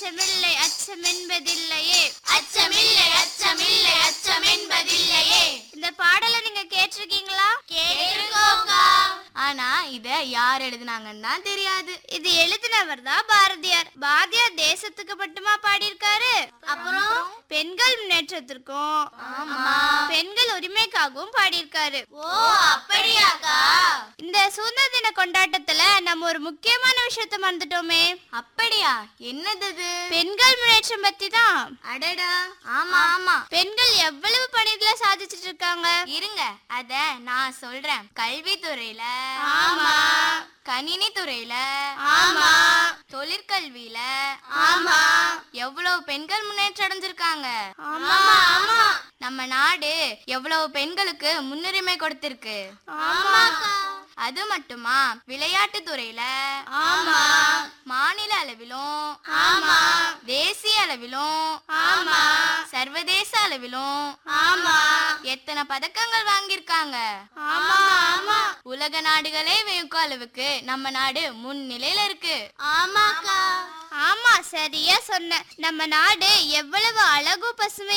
அச்சமில்லை அச்சமென்பதில்லையே அச்சமில்லை அச்சமில்லை அச்சமென்பதில்லையே இந்த பாடலை நீங்க கேட்டிருக்கீங்களா கேட்டிருக்கோக்கா ஆனா இத யார் எழுதுனாங்கன்னு தான் தெரியாது இது எழுதினவர் தான் பாரதியார் பாரதியார் தேசத்துக்கு மட்டுமா பாடியிருக்காரு அப்புறம் பெண்கள் முன்னேற்றத்திற்கும் பெண்கள் உரிமைக்காகவும் பாடியிருக்காரு ஓ அப்படியாக்கா இந்த சுதந்திர தின கொண்டாட்டத்துல நம்ம ஒரு முக்கியமான விஷயத்த மறந்துட்டோமே அப்படியா என்னது இது பெண்கள் முன்னேற்றம் பத்தி தான் அடடா ஆமா ஆமா பெண்கள் எவ்வளவு பணிகளை சாதிச்சிட்டு இருக்காங்க இருங்க அத நான் சொல்றேன் கல்வித்துறையில ஆமா கணினி துறையில ஆமா தொழிற்கல்வியில ஆமா எவ்வளவு பெண்கள் முன்னேற்றம் அடைஞ்சிருக்காங்க ஆமா ஆமா நம்ம நாடு எவ்வளவு பெண்களுக்கு முன்னுரிமை கொடுத்திருக்கு ஆமாக்கா அது மட்டுமா விளையாட்டு துறையில ஆமா மாநில அளவிலும் ஆமா தேசிய அளவிலும் ஆமா சர்வதேச அளவிலும் ஆமா எத்தனை பதக்கங்கள் வாங்கியிருக்காங்க ஆமா ஆமா உலக நாடுகளே வியக்கும் அளவுக்கு நம்ம நாடு முன்னிலையில இருக்கு ஆமாக்கா ஆமா சரியா சொன்ன நம்ம நாடு எவ்வளவு அழகு பசுமை